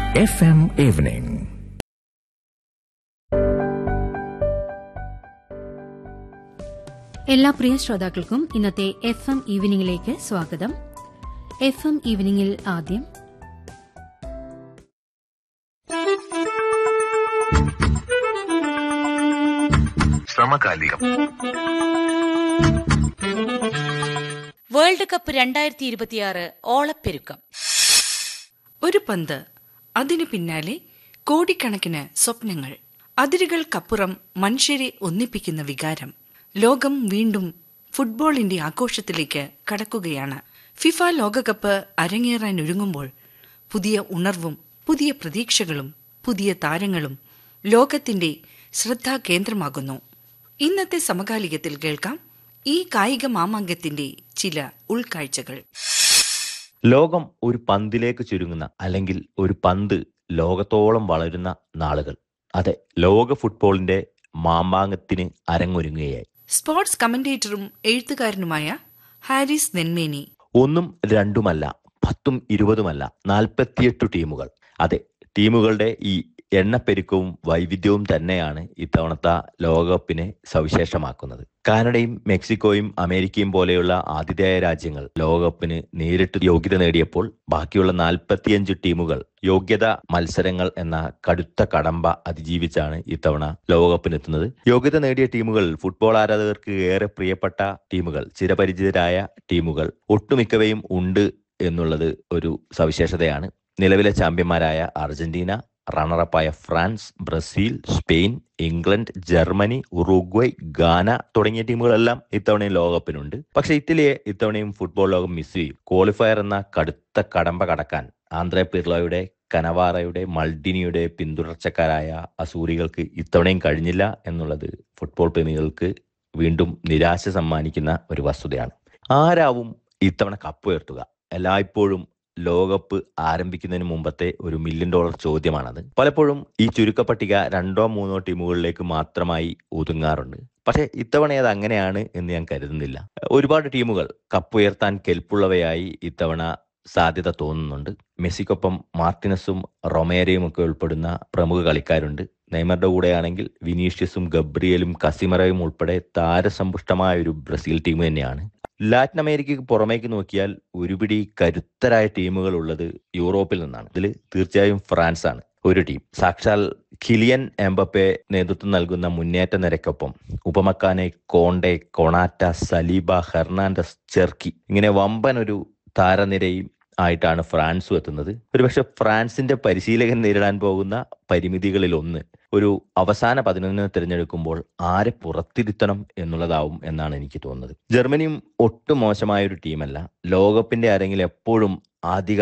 FM Evening. എല്ലാ പ്രിയ ശ്രോതാക്കൾക്കും ഇന്നത്തെ എഫ് എം ഈവനിംഗിലേക്ക് സ്വാഗതം എഫ് എം ഈവനിംഗിൽ ആദ്യം സമകാലികം വേൾഡ് കപ്പ് രണ്ടായിരത്തി ഇരുപത്തിയാറ് ഓളപ്പെരുക്കം ഒരു പന്ത് അതിനു പിന്നാലെ കോടിക്കണക്കിന് സ്വപ്നങ്ങൾ അതിരുകൾക്കപ്പുറം മനുഷ്യരെ ഒന്നിപ്പിക്കുന്ന വികാരം ലോകം വീണ്ടും ഫുട്ബോളിന്റെ ആഘോഷത്തിലേക്ക് കടക്കുകയാണ് ഫിഫ ലോകകപ്പ് അരങ്ങേറാൻ ഒരുങ്ങുമ്പോൾ പുതിയ ഉണർവും പുതിയ പ്രതീക്ഷകളും പുതിയ താരങ്ങളും ലോകത്തിന്റെ ശ്രദ്ധാകേന്ദ്രമാകുന്നു ഇന്നത്തെ സമകാലികത്തിൽ കേൾക്കാം ഈ കായിക മാമാങ്കത്തിന്റെ ചില ഉൾക്കാഴ്ചകൾ ലോകം ഒരു പന്തിലേക്ക് ചുരുങ്ങുന്ന അല്ലെങ്കിൽ ഒരു പന്ത് ലോകത്തോളം വളരുന്ന നാളുകൾ അതെ ലോക ഫുട്ബോളിന്റെ മാമാങ്കത്തിന് അരങ്ങൊരുങ്ങുകയായി സ്പോർട്സ് കമന്റേറ്ററും എഴുത്തുകാരനുമായ ഹാരിസ് നെന്മേനി ഒന്നും രണ്ടുമല്ല പത്തും ഇരുപതുമല്ല നാൽപ്പത്തിയെട്ട് ടീമുകൾ അതെ ടീമുകളുടെ ഈ എണ്ണപ്പെരുക്കവും വൈവിധ്യവും തന്നെയാണ് ഇത്തവണത്തെ ലോകകപ്പിനെ സവിശേഷമാക്കുന്നത് കാനഡയും മെക്സിക്കോയും അമേരിക്കയും പോലെയുള്ള ആതിഥേയ രാജ്യങ്ങൾ ലോകകപ്പിന് നേരിട്ട് യോഗ്യത നേടിയപ്പോൾ ബാക്കിയുള്ള നാൽപ്പത്തിയഞ്ച് ടീമുകൾ യോഗ്യത മത്സരങ്ങൾ എന്ന കടുത്ത കടമ്പ അതിജീവിച്ചാണ് ഇത്തവണ ലോകകപ്പിനെത്തുന്നത് യോഗ്യത നേടിയ ടീമുകൾ ഫുട്ബോൾ ആരാധകർക്ക് ഏറെ പ്രിയപ്പെട്ട ടീമുകൾ ചിരപരിചിതരായ ടീമുകൾ ഒട്ടുമിക്കവയും ഉണ്ട് എന്നുള്ളത് ഒരു സവിശേഷതയാണ് നിലവിലെ ചാമ്പ്യന്മാരായ അർജന്റീന റണ്ണറപ്പായ France Brazil Spain England Germany Uruguay Ghana തുടങ്ങിയ ടീമുകളെല്ലാം ഇത്തവണയും ലോകകപ്പിനുണ്ട് പക്ഷെ ഇറ്റലിയെ ഇത്തവണയും ഫുട്ബോൾ ലോകം മിസ് ചെയ്യും ക്വാളിഫയർ എന്ന കടുത്ത കടമ്പ കടക്കാൻ ആന്ധ്ര പിർലോയുടെ കനവാറയുടെ മൾഡിനിയുടെ പിന്തുടർച്ചക്കാരായ അസൂറികൾക്ക് ഇത്തവണയും കഴിഞ്ഞില്ല എന്നുള്ളത് ഫുട്ബോൾ പ്രേമികൾക്ക് വീണ്ടും നിരാശ സമ്മാനിക്കുന്ന ഒരു വസ്തുതയാണ് ആരാവും ഇത്തവണ കപ്പ് ഉയർത്തുക എല്ലായ്പ്പോഴും ലോകകപ്പ് ആരംഭിക്കുന്നതിന് മുമ്പത്തെ ഒരു മില്യൺ ഡോളർ ചോദ്യമാണത് പലപ്പോഴും ഈ ചുരുക്കപ്പട്ടിക രണ്ടോ മൂന്നോ ടീമുകളിലേക്ക് മാത്രമായി ഒതുങ്ങാറുണ്ട് പക്ഷെ ഇത്തവണ അത് അങ്ങനെയാണ് എന്ന് ഞാൻ കരുതുന്നില്ല ഒരുപാട് ടീമുകൾ കപ്പ് ഉയർത്താൻ കെൽപ്പുള്ളവയായി ഇത്തവണ സാധ്യത തോന്നുന്നുണ്ട് മെസ്സിക്കൊപ്പം മാർട്ടിനസും റൊമേരയും ഒക്കെ ഉൾപ്പെടുന്ന പ്രമുഖ കളിക്കാരുണ്ട് നെയ്മറുടെ കൂടെയാണെങ്കിൽ വിനീഷ്യസും ഗബ്രിയലും കസിമറയും ഉൾപ്പെടെ താരസമ്പുഷ്ടമായ ഒരു ബ്രസീൽ ടീം തന്നെയാണ് ലാറ്റിൻ അമേരിക്കയ്ക്ക് പുറമേക്ക് നോക്കിയാൽ ഒരുപിടി കരുത്തരായ ടീമുകൾ ഉള്ളത് യൂറോപ്പിൽ നിന്നാണ് ഇതിൽ തീർച്ചയായും ഫ്രാൻസ് ആണ് ഒരു ടീം സാക്ഷാൽ ഖിലിയൻ എംബപ്പെ നേതൃത്വം നൽകുന്ന മുന്നേറ്റ നിരക്കൊപ്പം Upamecano Kounde Konate Saliba Hernandez Cherki ഇങ്ങനെ വമ്പൻ ഒരു താരനിരയും ആയിട്ടാണ് ഫ്രാൻസും എത്തുന്നത് ഒരുപക്ഷെ ഫ്രാൻസിന്റെ പരിശീലകൻ നേരിടാൻ പോകുന്ന പരിമിതികളിൽ ഒന്ന് ഒരു അവസാന പതിനൊന്നിനെ തിരഞ്ഞെടുക്കുമ്പോൾ ആരെ പുറത്തിരുത്തണം എന്നുള്ളതാവും എന്നാണ് എനിക്ക് തോന്നുന്നത് ജർമ്മനിയും ഒട്ടും മോശമായ ഒരു ടീമല്ല ലോകകപ്പിന്റെ അരങ്ങിൽ എപ്പോഴും ആധിക